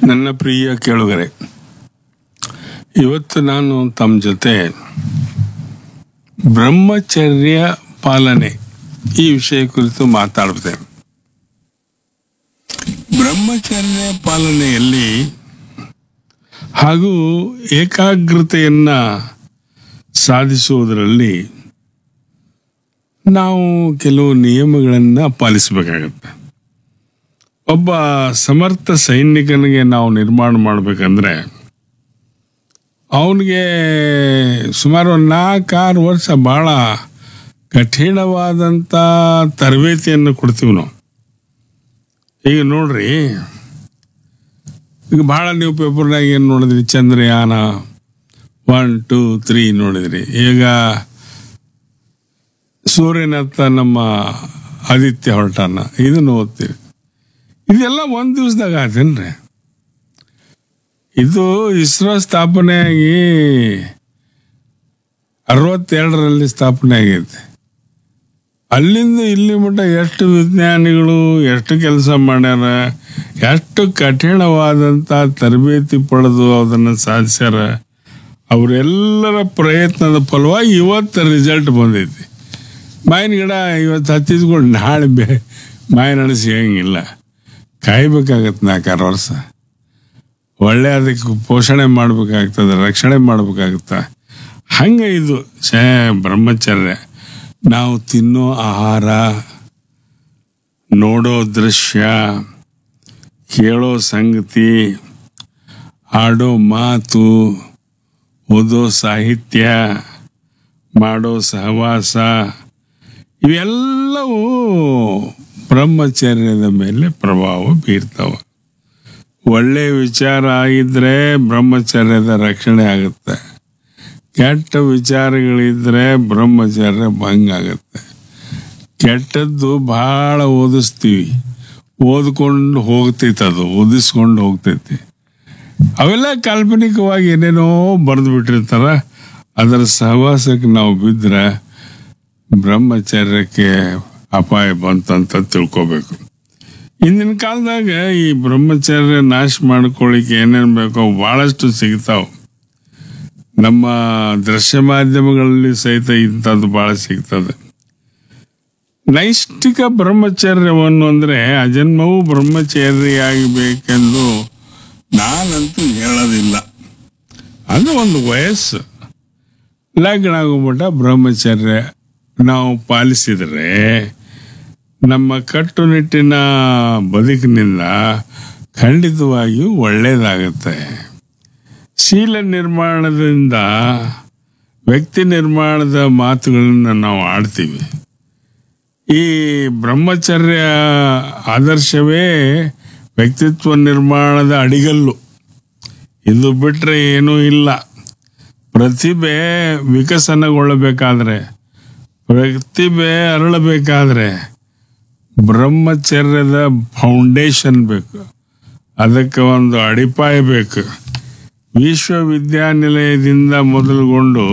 ನನ್ನ ಪ್ರಿಯ ಕೇಳುಗರೆ ಇವತ್ತು ನಾನು ತಮ್ಮ ಜೊತೆ ಬ್ರಹ್ಮಚರ್ಯ ಪಾಲನೆ ಈ ವಿಷಯ ಕುರಿತು ಮಾತಾಡ್ತೇನೆ ಬ್ರಹ್ಮಚರ್ಯ ಪಾಲನೆಯಲ್ಲಿ ಹಾಗೂ ಏಕಾಗ್ರತೆಯನ್ನ ಸಾಧಿಸುವುದರಲ್ಲಿ ನಾವು ಕೆಲವು ನಿಯಮಗಳನ್ನು ಪಾಲಿಸಬೇಕಾಗತ್ತೆ ಒಬ್ಬ ಸಮರ್ಥ ಸೈನಿಕನಿಗೆ ನಾವು ನಿರ್ಮಾಣ ಮಾಡಬೇಕಂದ್ರೆ ಅವನಿಗೆ ಸುಮಾರು ಒಂದು ನಾಲ್ಕಾರು ವರ್ಷ ಭಾಳ ಕಠಿಣವಾದಂಥ ತರಬೇತಿಯನ್ನು ಕೊಡ್ತೀವಿ ನಾವು ಈಗ ನೋಡ್ರಿ ಈಗ ಭಾಳ ನೀವು ಪೇಪರ್ನಾಗ ಏನು ನೋಡಿದ್ರಿ ಚಂದ್ರಯಾನ ಒನ್ ಟೂ ತ್ರೀ ನೋಡಿದ್ರಿ ಈಗ ಸೂರ್ಯನತ್ತ ನಮ್ಮ ಆದಿತ್ಯ ಹೊರಟಾನ ಇದನ್ನು ಓದ್ತೀವಿ ಇದೆಲ್ಲ ಒಂದು ದಿವಸದಾಗ ಆತೇನ್ರಿ ಇದು ಇಸ್ರೋ ಸ್ಥಾಪನೆಯಾಗಿ ಅರವತ್ತೆರಡರಲ್ಲಿ ಸ್ಥಾಪನೆ ಆಗೈತೆ ಅಲ್ಲಿಂದ ಇಲ್ಲಿ ಮಟ್ಟ ಎಷ್ಟು ವಿಜ್ಞಾನಿಗಳು ಎಷ್ಟು ಕೆಲಸ ಮಾಡ್ಯಾರ ಎಷ್ಟು ಕಠಿಣವಾದಂಥ ತರಬೇತಿ ಪಡೆದು ಅದನ್ನು ಸಾಧಿಸ್ಯಾರ ಅವರೆಲ್ಲರ ಪ್ರಯತ್ನದ ಫಲವಾಗಿ ಇವತ್ತು ರಿಸಲ್ಟ್ ಬಂದೈತಿ ಮಾವಿನ ಗಿಡ ಇವತ್ತು ಹತ್ತಿದ್ಕೊಂಡು ನಾಳೆ ಬೇ ಮಾವಿನ ಹಣ್ಣು ಸಿಗಂಗಿಲ್ಲ ಕಾಯ್ಬೇಕಾಗತ್ತೆ ನಾಲ್ಕಾರು ವರ್ಷ ಒಳ್ಳೆ ಅದಕ್ಕೆ ಪೋಷಣೆ ಮಾಡ್ಬೇಕಾಗ್ತದೆ ರಕ್ಷಣೆ ಮಾಡ್ಬೇಕಾಗತ್ತ ಹಂಗೆ ಇದು ಛೇ ಬ್ರಹ್ಮಚರ್ಯ ನಾವು ತಿನ್ನೋ ಆಹಾರ ನೋಡೋ ದೃಶ್ಯ ಕೇಳೋ ಸಂಗತಿ ಆಡೋ ಮಾತು ಓದೋ ಸಾಹಿತ್ಯ ಮಾಡೋ ಸಹವಾಸ ಇವೆಲ್ಲವೂ ಬ್ರಹ್ಮಚರ್ಯದ ಮೇಲೆ ಪ್ರಭಾವ ಬೀರ್ತಾವ ಒಳ್ಳೆ ವಿಚಾರ ಆಗಿದ್ರೆ ಬ್ರಹ್ಮಚರ್ಯದ ರಕ್ಷಣೆ ಆಗುತ್ತೆ ಕೆಟ್ಟ ವಿಚಾರಗಳಿದ್ರೆ ಬ್ರಹ್ಮಚರ್ಯ ಭಂಗ ಆಗುತ್ತೆ ಕೆಟ್ಟದ್ದು ಬಹಳ ಓದಿಸ್ತೀವಿ ಓದ್ಕೊಂಡು ಹೋಗ್ತೈತೆ ಅದು ಓದಿಸ್ಕೊಂಡು ಹೋಗ್ತೈತಿ ಅವೆಲ್ಲ ಕಾಲ್ಪನಿಕವಾಗಿ ಏನೇನೋ ಬರೆದು ಬಿಟ್ಟಿರ್ತಾರ ಅದರ ಸಹವಾಸಕ್ಕೆ ನಾವು ಬಿದ್ದರೆ ಬ್ರಹ್ಮಚರ್ಯಕ್ಕೆ ಅಪಾಯ ಬಂತಂತ ತಿಳ್ಕೊಬೇಕು ಇಂದಿನ ಕಾಲದಾಗ ಈ ಬ್ರಹ್ಮಚರ್ಯ ನಾಶ ಮಾಡ್ಕೊಳ್ಳಿಕ್ಕೆ ಏನೇನು ಬೇಕೋ ಭಾಳಷ್ಟು ಸಿಗ್ತಾವ ನಮ್ಮ ದೃಶ್ಯ ಮಾಧ್ಯಮಗಳಲ್ಲಿ ಸಹಿತ ಇಂಥದ್ದು ಭಾಳ ಸಿಗ್ತದೆ ನೈಷ್ಠಿಕ ಬ್ರಹ್ಮಚರ್ಯವನ್ನು ಅಂದ್ರೆ ಅಜನ್ಮವು ಬ್ರಹ್ಮಚರ್ಯಾಗಬೇಕೆಂದು ನಾನಂತೂ ಹೇಳೋದಿಲ್ಲ ಅದು ಒಂದು ವಯಸ್ಸು ಲಗ್ನ ಆಗೋಗ್ಬಿಟ್ಟ ಬ್ರಹ್ಮಚರ್ಯ ನಾವು ಪಾಲಿಸಿದರೆ ನಮ್ಮ ಕಟ್ಟುನಿಟ್ಟಿನ ಬದುಕಿನಿಂದ ಖಂಡಿತವಾಗಿಯೂ ಒಳ್ಳೆಯದಾಗುತ್ತೆ ಶೀಲ ನಿರ್ಮಾಣದಿಂದ ವ್ಯಕ್ತಿ ನಿರ್ಮಾಣದ ಮಾತುಗಳನ್ನು ನಾವು ಆಡ್ತೀವಿ ಈ ಬ್ರಹ್ಮಚರ್ಯ ಆದರ್ಶವೇ ವ್ಯಕ್ತಿತ್ವ ನಿರ್ಮಾಣದ ಅಡಿಗಲ್ಲು ಇದು ಬಿಟ್ಟರೆ ಏನೂ ಇಲ್ಲ ಪ್ರತಿಭೆ ವಿಕಸನಗೊಳ್ಳಬೇಕಾದ್ರೆ ಪ್ರತಿಭೆ ಅರಳಬೇಕಾದ್ರೆ ಬ್ರಹ್ಮಚರ್ಯದ ಫೌಂಡೇಶನ್ ಬೇಕು ಅದಕ್ಕೆ ಒಂದು ಅಡಿಪಾಯ ಬೇಕು ವಿಶ್ವವಿದ್ಯಾನಿಲಯದಿಂದ ಮೊದಲುಗೊಂಡು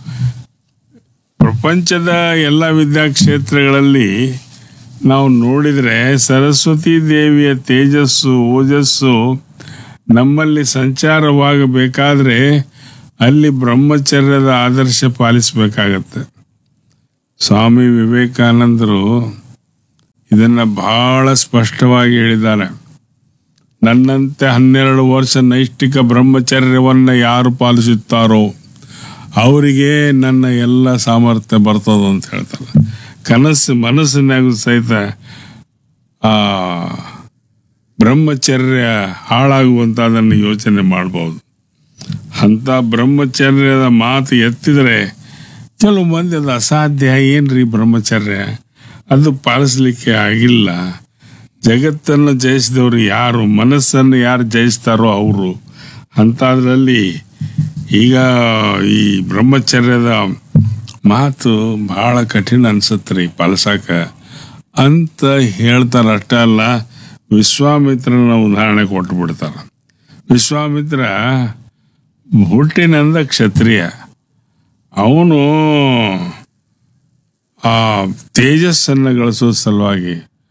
ಪ್ರಪಂಚದ ಎಲ್ಲ ವಿದ್ಯಾಕ್ಷೇತ್ರಗಳಲ್ಲಿ ನಾವು ನೋಡಿದರೆ ಸರಸ್ವತಿ ದೇವಿಯ ತೇಜಸ್ಸು ಓಜಸ್ಸು ನಮ್ಮಲ್ಲಿ ಸಂಚಾರವಾಗಬೇಕಾದ್ರೆ ಅಲ್ಲಿ ಬ್ರಹ್ಮಚರ್ಯದ ಆದರ್ಶ ಪಾಲಿಸಬೇಕಾಗತ್ತೆ ಸ್ವಾಮಿ ವಿವೇಕಾನಂದರು ಇದನ್ನು ಬಹಳ ಸ್ಪಷ್ಟವಾಗಿ ಹೇಳಿದ್ದಾರೆ ನನ್ನಂತೆ ಹನ್ನೆರಡು ವರ್ಷ ನೈಷ್ಠಿಕ ಬ್ರಹ್ಮಚರ್ಯವನ್ನು ಯಾರು ಪಾಲಿಸುತ್ತಾರೋ ಅವರಿಗೆ ನನ್ನ ಎಲ್ಲ ಸಾಮರ್ಥ್ಯ ಬರ್ತದ ಅಂತ ಹೇಳ್ತಾರೆ ಕನಸು ಮನಸ್ಸಿನಾಗೂ ಸಹಿತ ಆ ಬ್ರಹ್ಮಚರ್ಯ ಹಾಳಾಗುವಂಥದ್ದನ್ನು ಯೋಚನೆ ಮಾಡ್ಬೋದು ಅಂಥ ಬ್ರಹ್ಮಚರ್ಯದ ಮಾತು ಎತ್ತಿದರೆ ಕೆಲವು ಮಂದಿ ಅದು ಅಸಾಧ್ಯ ಏನ್ರಿ ಬ್ರಹ್ಮಚರ್ಯ ಅದು ಪಾಲಿಸ್ಲಿಕ್ಕೆ ಆಗಿಲ್ಲ ಜಗತ್ತನ್ನು ಜಯಿಸಿದವರು ಯಾರು ಮನಸ್ಸನ್ನು ಯಾರು ಜಯಿಸ್ತಾರೋ ಅವರು ಅಂಥದ್ರಲ್ಲಿ ಈಗ ಈ ಬ್ರಹ್ಮಚರ್ಯದ ಮಾತು ಬಹಳ ಕಠಿಣ ಅನ್ಸತ್ತೆ ರೀ ಪಾಲಿಸಾಕ ಅಂತ ಹೇಳ್ತಾರೆ ಅಷ್ಟೇ ಅಲ್ಲ ವಿಶ್ವಾಮಿತ್ರನ ಉದಾಹರಣೆ ಕೊಟ್ಟು ಬಿಡ್ತಾರೆ ವಿಶ್ವಾಮಿತ್ರ ಹುಟ್ಟಿನಿಂದ ಕ್ಷತ್ರಿಯ ಅವನು ಆ ತೇಜಸ್ಸನ್ನು ಗಳಿಸೋ ಸಲುವಾಗಿ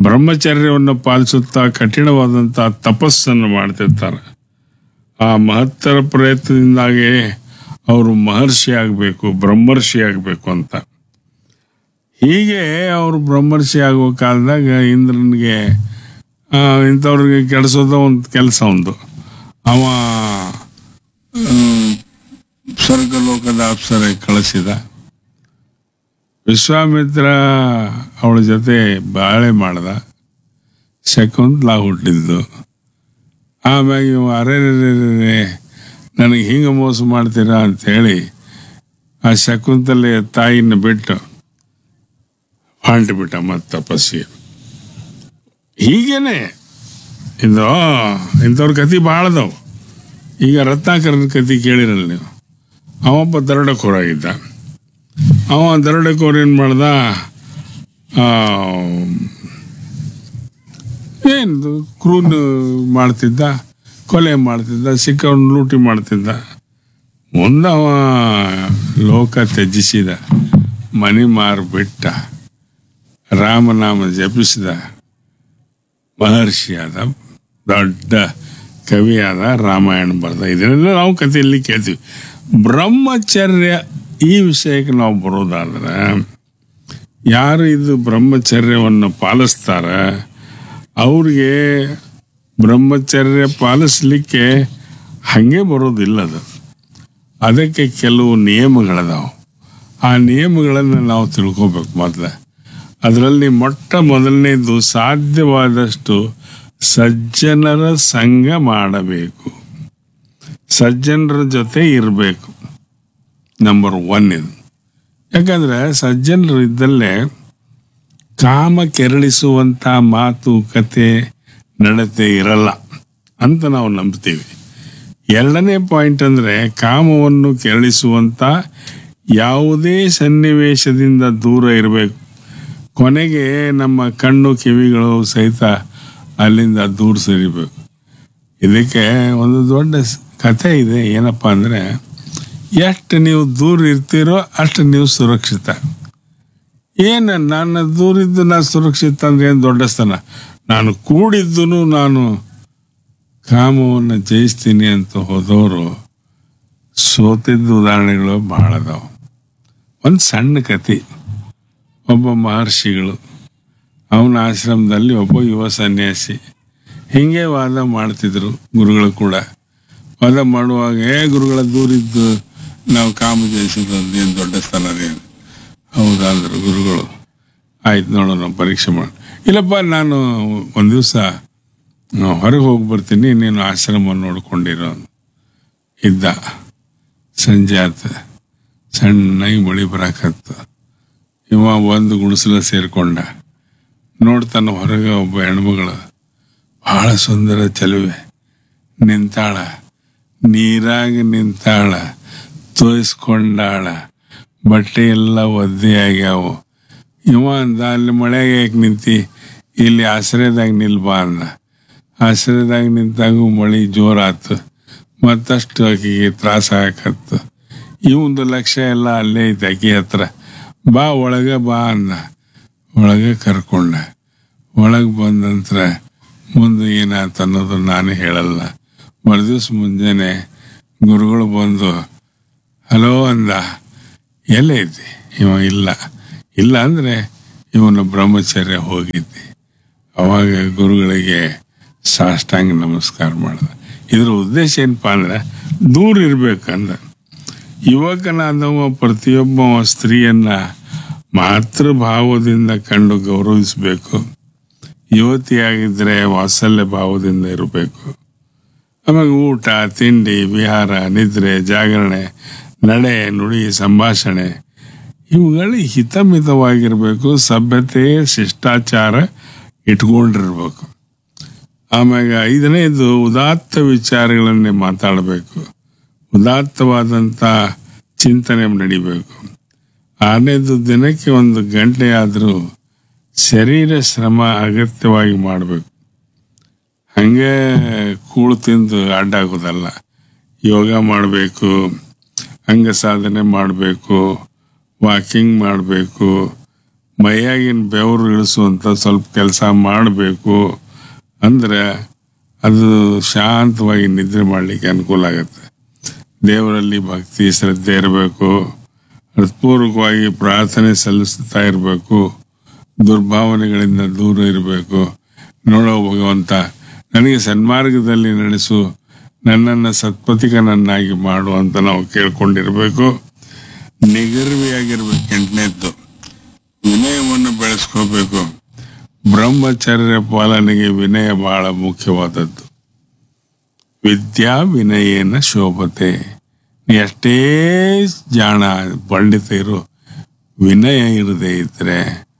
ಬ್ರಹ್ಮಚರ್ಯವನ್ನು ಪಾಲಿಸುತ್ತಾ ಕಠಿಣವಾದಂಥ ತಪಸ್ಸನ್ನು ಮಾಡ್ತಿರ್ತಾರೆ ಆ ಮಹತ್ತರ ಪ್ರಯತ್ನದಿಂದಾಗಿ ಅವರು ಮಹರ್ಷಿ ಆಗಬೇಕು ಬ್ರಹ್ಮರ್ಷಿ ಆಗಬೇಕು ಅಂತ ಹೀಗೆ ಅವರು ಬ್ರಹ್ಮರ್ಷಿ ಆಗುವ ಕಾಲದಾಗ ಇಂದ್ರನಿಗೆ ಆ, ಇಂಥವ್ರಿಗೆ ಕೆಡಿಸೋದ ಒಂದು ಕೆಲಸ ಒಂದು ಅವ ಆ, ಸ್ವರ್ಗಲೋಕದ ಅಪ್ಸರ ಕಳಿಸಿದ ವಿಶ್ವಾಮಿತ್ರ ಅವಳ ಜೊತೆ ಬಾಳೆ ಮಾಡ್ದ ಶಕುಂತಲಾ ಹುಟ್ಟಿದ್ದು ಆಮ್ಯಾಗ ಇವ ಅರೆ ನನಗೆ ಹಿಂಗೆ ಮೋಸ ಮಾಡ್ತೀರಾ ಅಂತೇಳಿ ಆ ಶಕುಂತಲೆ ತಾಯಿನ ಬಿಟ್ಟು ಹೊಂಟ್ಬಿಟ್ಟ ಮತ್ತೆ ತಪಸ್ಸಿಗೆ ಹೀಗೇನೆ ಇದು ಇಂಥವ್ರ ಕತಿ ಭಾಳ ಅದಾವು ಈಗ ರತ್ನಾಕರನ ಕತಿ ಕೇಳಿರಲ್ಲ ನೀವು ಅವೊಬ್ಬ ದರೋಡಕೋರಾಗಿದ್ದ ಅವ ದರೋಡಕೋರ್ ಏನು ಮಾಡ್ದ ಆ, ಏನು ಕ್ರೂನ್ ಮಾಡ್ತಿದ್ದ ಕೊಲೆ ಮಾಡ್ತಿದ್ದ ಸಿಕ್ಕವನ್ನ ಲೂಟಿ ಮಾಡ್ತಿದ್ದ ಮುಂದೆ ಅವ ಲೋಕ ತ್ಯಜಿಸಿದ ಮನಿ ಮಾರು ಬಿಟ್ಟ ರಾಮನಾಮ ಜಪಿಸಿದ ಮಹರ್ಷಿ ಆದ ದೊಡ್ಡ ಕವಿ ಆದ ರಾಮಾಯಣ ಬರ್ದ ಇದನ್ನೆಲ್ಲ ನಾವು ಕಥೆಯಲ್ಲಿ ಕೇಳ್ತೀವಿ ಬ್ರಹ್ಮಚರ್ಯ ಈ ವಿಷಯಕ್ಕೆ ನಾವು ಬರೋದಾದ್ರೆ ಯಾರು ಇದು ಬ್ರಹ್ಮಚರ್ಯವನ್ನು ಪಾಲಿಸ್ತಾರ ಅವ್ರಿಗೆ ಬ್ರಹ್ಮಚರ್ಯ ಪಾಲಿಸ್ಲಿಕ್ಕೆ ಹಾಗೆ ಬರೋದಿಲ್ಲ ಅದು ಅದಕ್ಕೆ ಕೆಲವು ನಿಯಮಗಳದಾವು ಆ ನಿಯಮಗಳನ್ನು ನಾವು ತಿಳ್ಕೊಬೇಕು ಮೊದಲು ಅದರಲ್ಲಿ ಮೊಟ್ಟ ಮೊದಲನೇದು ಸಾಧ್ಯವಾದಷ್ಟು ಸಜ್ಜನರ ಸಂಘ ಮಾಡಬೇಕು ಸಜ್ಜನರ ಜೊತೆ ಇರಬೇಕು ನಂಬರ್ ಒನ್ ಇದು ಯಾಕಂದ್ರೆ ಸಜ್ಜನರು ಇದ್ದಲ್ಲೇ ಕಾಮ ಕೆರಳಿಸುವಂಥ ಮಾತು ಕತೆ ನಡತೆ ಇರಲ್ಲ ಅಂತ ನಾವು ನಂಬ್ತೀವಿ ಎರಡನೇ ಪಾಯಿಂಟ್ ಅಂದರೆ ಕಾಮವನ್ನು ಕೆರಳಿಸುವಂಥ ಯಾವುದೇ ಸನ್ನಿವೇಶದಿಂದ ದೂರ ಇರಬೇಕು ಕೊನೆಗೆ ನಮ್ಮ ಕಣ್ಣು ಕಿವಿಗಳು ಸಹಿತ ಅಲ್ಲಿಂದ ದೂರ ಸರಿಬೇಕು ಇದಕ್ಕೆ ಒಂದು ದೊಡ್ಡ ಸ್- ಕಥೆ ಇದೆ ಏನಪ್ಪ ಅಂದರೆ ಎಷ್ಟು ನೀವು ದೂರ ಇರ್ತೀರೋ ಅಷ್ಟು ನೀವು ಸುರಕ್ಷಿತ ಏನು ನನ್ನ ದೂರಿದ್ದು ನಾನು ಸುರಕ್ಷಿತ ಅಂದ್ರೆ ಏನು ದೊಡ್ಡ ಸ್ಥಾನ ನಾನು ಕೂಡಿದ್ದು ನಾನು ಕಾಮವನ್ನು ಜಯಿಸ್ತೀನಿ ಅಂತ ಹೋದವರು ಸೋತಿದ್ದ ಉದಾಹರಣೆಗಳು ಬಹಳ ಅದಾವ ಒಂದು ಸಣ್ಣ ಕತೆ ಒಬ್ಬ ಮಹರ್ಷಿಗಳು ಅವನ ಆಶ್ರಮದಲ್ಲಿ ಒಬ್ಬ ಯುವ ಸನ್ಯಾಸಿ ಹಿಂಗೆ ವಾದ ಮಾಡ್ತಿದ್ರು ಗುರುಗಳು ಕೂಡ ವಾದ ಮಾಡುವಾಗ ಏ ಗುರುಗಳ ದೂರಿದ್ದು ನಾವು ಕಾಮ ಜಯಿಸೋದು ಅದೇನು ದೊಡ್ಡ ಸ್ಥಳ ರೀ ಹೌದಾ ಅಂದರು ಗುರುಗಳು ಆಯ್ತು ನೋಡೋಣ ಪರೀಕ್ಷೆ ಮಾಡಿ ಇಲ್ಲಪ್ಪ ನಾನು ಒಂದು ದಿವಸ ಹೊರಗೆ ಹೋಗಿ ಬರ್ತೀನಿ ನೀನು ಆಶ್ರಮವನ್ನು ನೋಡ್ಕೊಂಡಿರೋ ಅಂದ. ಇದ್ದ ಸಂಜೆ ಆತ ಸಣ್ಣಗೆ ಮಳಿ ಬರಾಕತ್ತ ಇವ ಒಂದು ಗುಡಿಸಲ ಸೇರ್ಕೊಂಡ ನೋಡ್ತಾನ ಹೊರಗೆ ಒಬ್ಬ ಹೆಣ್ಮಗಳು ಬಹಳ ಸುಂದರ ಚೆಲುವೆ ನಿಂತಾಳ ನೀರಾಗ ನಿಂತಾಳ ತೋಯಿಸ್ಕೊಂಡಾಳ ಬಟ್ಟೆ ಎಲ್ಲ ಒದ್ದೆ ಆಗ್ಯಾವು ಇವ ಅಂದ ಅಲ್ಲಿ ಮಳೆಗೆ ಯಾಕೆ ನಿಂತಿ ಇಲ್ಲಿ ಆಶ್ರಯದಾಗ ನಿಲ್ಬಾ ಅಂದ ಆಶ್ರಯದಾಗ ನಿಂತಾಗೂ ಮಳಿ ಜೋರಾತು ಮತ್ತಷ್ಟು ಆಕೆಗೆ ತ್ರಾಸ ಆಗಕತ್ತು ಇವಂದು ಲಕ್ಷ್ಯ ಎಲ್ಲ ಅಲ್ಲೇ ಐತೆ ಆಕಿ ಹತ್ರ ಬಾ ಒಳಗೆ ಬಾ ಅಂದ ಒಳಗೆ ಕರ್ಕೊಂಡ ಒಳಗೆ ಬಂದ ನಂತರ ಮುಂದೆ ಏನಾಯ್ತು ಅನ್ನೋದು ನಾನು ಹೇಳಲ್ಲ ಮರುದಿವ್ಸ ಮುಂಜಾನೆ ಗುರುಗಳು ಬಂದು ಹಲೋ ಅಂದ ಎಲ್ಲೈತಿ ಇವ ಇಲ್ಲ ಇಲ್ಲ ಅಂದರೆ ಇವನು ಬ್ರಹ್ಮಚರ್ಯ ಹೋಗಿದ್ದೆ ಅವಾಗ ಗುರುಗಳಿಗೆ ಸಾಷ್ಟಾಂಗ ನಮಸ್ಕಾರ ಮಾಡ್ದ ಇದ್ರ ಉದ್ದೇಶ ಏನಪ್ಪ ಅಂದ್ರೆ ದೂರ ಇರ್ಬೇಕಂದ ಯುವಕನಾದವ ಪ್ರತಿಯೊಬ್ಬ ಸ್ತ್ರೀಯನ್ನ ಮಾತೃಭಾವದಿಂದ ಕಂಡು ಗೌರವಿಸಬೇಕು ಯುವತಿಯಾಗಿದ್ದರೆ ವಾತ್ಸಲ್ಯ ಭಾವದಿಂದ ಇರಬೇಕು ಆಮೇಲೆ ಊಟ ತಿಂಡಿ ವಿಹಾರ ನಿದ್ರೆ ಜಾಗರಣೆ ನಡೆ ನುಡಿ ಸಂಭಾಷಣೆ ಇವುಗಳು ಹಿತಮಿತವಾಗಿರಬೇಕು ಸಭ್ಯತೆ ಶಿಷ್ಟಾಚಾರ ಇಟ್ಕೊಂಡಿರ್ಬೇಕು ಆಮ್ಯಾಗ ಐದನೇದು ಉದಾತ್ತ ವಿಚಾರಗಳನ್ನೇ ಮಾತಾಡಬೇಕು ಉದಾತ್ತವಾದಂಥ ಚಿಂತನೆ ನಡಿಬೇಕು ಆರನೇದು ದಿನಕ್ಕೆ ಒಂದು ಗಂಟೆ ಆದರೂ ಶರೀರ ಶ್ರಮ ಅಗತ್ಯವಾಗಿ ಮಾಡಬೇಕು ಹಂಗೆ ಕೂಳು ತಿಂದು ಅಡ್ಡಾಗೋದಲ್ಲ ಯೋಗ ಮಾಡಬೇಕು ಅಂಗ ಸಾಧನೆ ಮಾಡಬೇಕು ವಾಕಿಂಗ್ ಮಾಡಬೇಕು ಮೈಯಾಗಿನ ಬೆವರು ಇಳಿಸುವಂಥ ಸ್ವಲ್ಪ ಕೆಲಸ ಮಾಡಬೇಕು ಅಂದರೆ ಅದು ಶಾಂತವಾಗಿ ನಿದ್ರೆ ಮಾಡಲಿಕ್ಕೆ ಅನುಕೂಲ ಆಗುತ್ತೆ ದೇವರಲ್ಲಿ ಭಕ್ತಿ ಶ್ರದ್ಧೆ ಇರಬೇಕು ಹೃತ್ಪೂರ್ವಕವಾಗಿ ಪ್ರಾರ್ಥನೆ ಸಲ್ಲಿಸ್ತಾ ಇರಬೇಕು ದುರ್ಭಾವನೆಗಳಿಂದ ದೂರ ಇರಬೇಕು ನೋಡೋ ಭಗವಂತ ನನಗೆ ಸನ್ಮಾರ್ಗದಲ್ಲಿ ನಡೆಸು ನನ್ನನ್ನು ಸತ್ಪಥಿಕನನ್ನಾಗಿ ಮಾಡು ಅಂತ ನಾವು ಕೇಳ್ಕೊಂಡಿರಬೇಕು ನಿಗರ್ವಿಯಾಗಿರ್ಬೇಕು ಎಂಟನೇದ್ದು ವಿನಯವನ್ನು ಬೆಳೆಸ್ಕೋಬೇಕು ಬ್ರಹ್ಮಚರ್ಯ ಪಾಲನೆಗೆ ವಿನಯ ಬಹಳ ಮುಖ್ಯವಾದದ್ದು ವಿದ್ಯಾ ವಿನಯೇನ ಶೋಭತೆ ನೀ ಅಷ್ಟೇ ಜಾಣ ಪಂಡಿತ ಇರು ವಿನಯ ಇರದೇ ಇದ್ರೆ